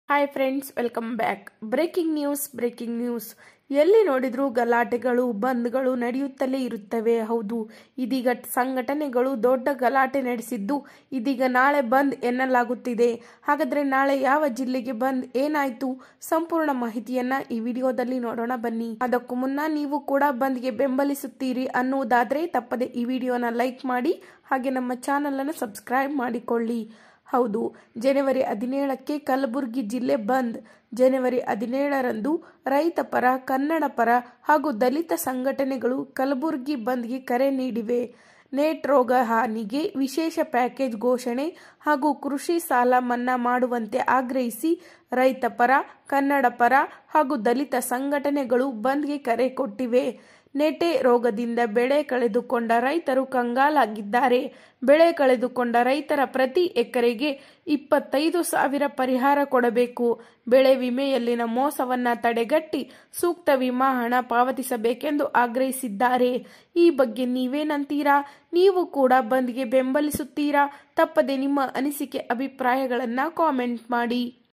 hi friends welcome back breaking news breaking news ಎಲ್ಲಿ ನೋಡಿದ್ರೂ ಗಲಾಟೆಗಳು ಬಂದ್ಗಳು ನಡೆಯುತ್ತಲೇ ಇರುತ್ತವೆ ಹೌದು ಇದೀಗ ಸಂಘಟನೆಗಳು ದೊಡ್ಡ ಗಲಾಟೆ ನಡೆಸಿದ್ದು ಇದೀಗ ನಾಳೆ ಬಂದ್ ಎನ್ನಲಾಗುತ್ತಿದೆ ಹಾಗಾದ್ರೆ ನಾಳೆ ಯಾವ ಜಿಲ್ಲೆಗೆ ಬಂದ್ ಏನಾಯ್ತು ಸಂಪೂರ್ಣ ಮಾಹಿತಿಯನ್ನ ಈ ವಿಡಿಯೋದಲ್ಲಿ ನೋಡೋಣ ಬನ್ನಿ ಅದಕ್ಕೂ ಮುನ್ನ ನೀವು ಕೂಡ ಬಂದ್ಗೆ ಬೆಂಬಲಿಸುತ್ತೀರಿ ಅನ್ನುವುದಾದ್ರೆ ತಪ್ಪದೆ ಈ ವಿಡಿಯೋನ ಲೈಕ್ ಮಾಡಿ ಹಾಗೆ ನಮ್ಮ ಚಾನಲ್ ಅನ್ನು ಸಬ್ಸ್ಕ್ರೈಬ್ ಮಾಡಿಕೊಳ್ಳಿ ಹೌದು ಜನವರಿ ಹದಿನೇಳಕ್ಕೆ ಕಲಬುರಗಿ ಜಿಲ್ಲೆ ಬಂದ್ ಜನವರಿ ಹದಿನೇಳರಂದು ರೈತ ಪರ ಕನ್ನಡ ಪರ ಹಾಗೂ ದಲಿತ ಸಂಘಟನೆಗಳು ಕಲಬುರಗಿ ಬಂದ್ಗೆ ಕರೆ ನೀಡಿವೆ ನೆಟ್ ರೋಗ ಹಾನಿಗೆ ವಿಶೇಷ ಪ್ಯಾಕೇಜ್ ಘೋಷಣೆ ಹಾಗೂ ಕೃಷಿ ಸಾಲ ಮನ್ನಾ ಮಾಡುವಂತೆ ಆಗ್ರಹಿಸಿ ರೈತ ಪರ ಕನ್ನಡ ಪರ ಹಾಗೂ ದಲಿತ ಸಂಘಟನೆಗಳು ಬಂದ್ಗೆ ಕರೆ ಕೊಟ್ಟಿವೆ ನೆಟೆ ರೋಗದಿಂದ ಬೆಳೆ ಕಳೆದುಕೊಂಡ ರೈತರು ಕಂಗಾಲಾಗಿದ್ದಾರೆ ಬೆಳೆ ಕಳೆದುಕೊಂಡ ರೈತರ ಪ್ರತಿ ಎಕರೆಗೆ ಇಪ್ಪತ್ತೈದು ಸಾವಿರ ಪರಿಹಾರ ಕೊಡಬೇಕು ಬೆಳೆ ವಿಮೆಯಲ್ಲಿನ ಮೋಸವನ್ನ ತಡೆಗಟ್ಟಿ ಸೂಕ್ತ ವಿಮಾ ಹಣ ಪಾವತಿಸಬೇಕೆಂದು ಆಗ್ರಹಿಸಿದ್ದಾರೆ ಈ ಬಗ್ಗೆ ನೀವೇನಂತೀರಾ ನೀವು ಕೂಡ ಬಂದ್ಗೆ ಬೆಂಬಲಿಸುತ್ತೀರಾ ತಪ್ಪದೆ ನಿಮ್ಮ ಅನಿಸಿಕೆ ಅಭಿಪ್ರಾಯಗಳನ್ನ ಕಾಮೆಂಟ್ ಮಾಡಿ